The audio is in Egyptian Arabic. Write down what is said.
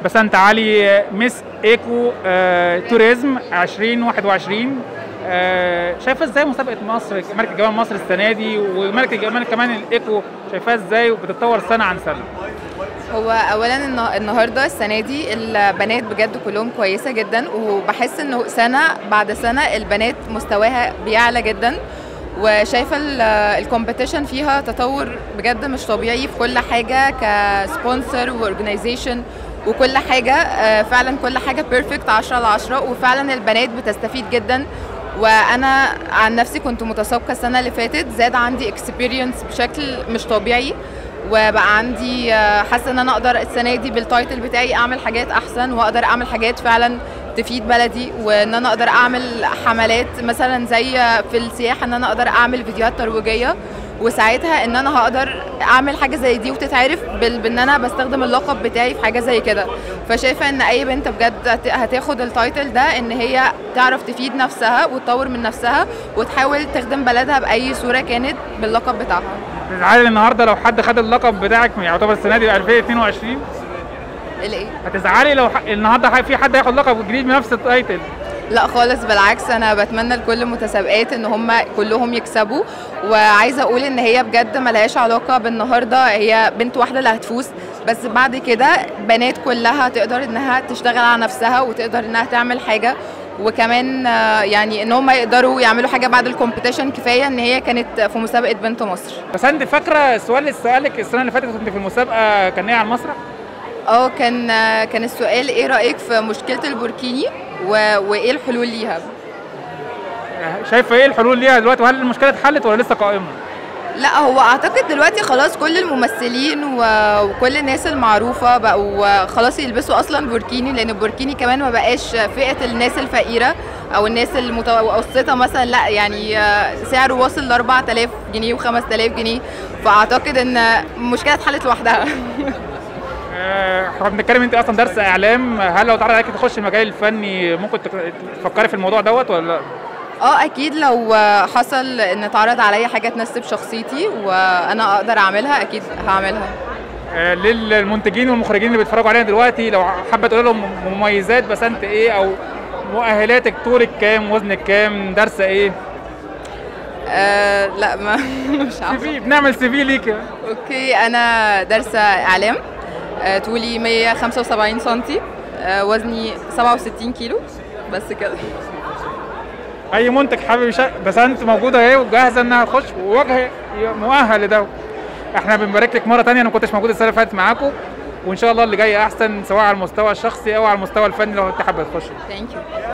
بسنت علي ميس ايكو آه، توريزم 2021 آه، شايفه ازاي مسابقه مصر ملكه جمال مصر السنه دي وملكه جمال كمان الايكو شايفاها ازاي وبتتطور سنه عن سنه هو اولا النه- النهارده السنه دي البنات بجد كلهم كويسه جدا وبحس انه سنه بعد سنه البنات مستواها بيعلى جدا وشايفه الكومبيتيشن فيها تطور بجد مش طبيعي في كل حاجه كسبونسر واورجنايزيشن وكل حاجه آه، فعلا كل حاجه بيرفكت 10 على 10 وفعلا البنات بتستفيد جدا وانا عن نفسي كنت متسابقه السنه اللي فاتت زاد عندي اكسبيرينس بشكل مش طبيعي وبقى عندي آه، حاسه ان انا اقدر السنه دي بالتايتل بتاعي اعمل حاجات احسن واقدر اعمل حاجات فعلا تفيد بلدي وان انا اقدر اعمل حملات مثلا زي في السياحه ان انا اقدر اعمل فيديوهات ترويجيه وساعتها ان انا هقدر اعمل حاجه زي دي وتتعرف بال- بان انا بستخدم اللقب بتاعي في حاجه زي كده فشايفه ان اي بنت بجد هت- هتاخد التايتل ده ان هي تعرف تفيد نفسها وتطور من نفسها وتحاول تخدم بلدها باي صوره كانت باللقب بتاعها تزعلي النهارده لو حد خد اللقب بتاعك يعتبر السنه دي 2022 الايه هتزعلي لو ح... النهارده ح- في حد هياخد لقب جديد بنفس التايتل لا خالص بالعكس انا بتمنى لكل المتسابقات ان هم كلهم يكسبوا وعايزه اقول ان هي بجد ملهاش علاقه بالنهارده هي بنت واحده اللي هتفوز بس بعد كده بنات كلها تقدر انها تشتغل على نفسها وتقدر انها تعمل حاجه وكمان آه، يعني ان هم يقدروا يعملوا حاجه بعد الكومبيتيشن كفايه ان هي كانت في مسابقه بنت مصر بس انت فاكره السؤال اللي سالك السنه اللي فاتت كنت في المسابقه كان ايه على المسرح؟ اه كان آه، كان السؤال ايه رايك في مشكله البوركيني و- وايه الحلول ليها شايفه ايه الحلول ليها دلوقتي وهل المشكله اتحلت ولا لسه قائمه؟ لا هو اعتقد دلوقتي خلاص كل الممثلين و- وكل الناس المعروفه بقوا خلاص يلبسوا اصلا بوركيني لان البوركيني كمان ما بقاش فئه الناس الفقيره او الناس المتوسطه مثلا لا يعني آه، سعره واصل ل 4000 جنيه و5000 جنيه فاعتقد ان المشكله اتحلت لوحدها آه، احنا بنتكلم انت اصلا درس اعلام هل لو اتعرض عليك تخش المجال الفني ممكن تك- تفكري في الموضوع دوت ولا لا؟ اه اكيد لو حصل ان اتعرض عليا حاجه تناسب شخصيتي وانا اقدر اعملها اكيد هعملها آه، للمنتجين والمخرجين اللي بيتفرجوا علينا دلوقتي لو حابه تقول لهم مميزات بس انت ايه او مؤهلاتك طولك كام وزنك كام دارسه ايه؟ آه لا ما مش سي عارفه في بنعمل سي في ليك اوكي انا دارسه اعلام آه، طولي 175 سنتي آه، وزني 67 كيلو بس كده اي منتج حابب يشارك بس انت موجوده اهي وجاهزه انها تخش ووجه مؤهل لده احنا بنبارك لك مره تانية انا ما كنتش موجود السنه اللي فاتت معاكم وان شاء الله اللي جاي احسن سواء على المستوى الشخصي او على المستوى الفني لو انت حابه تخش ثانك يو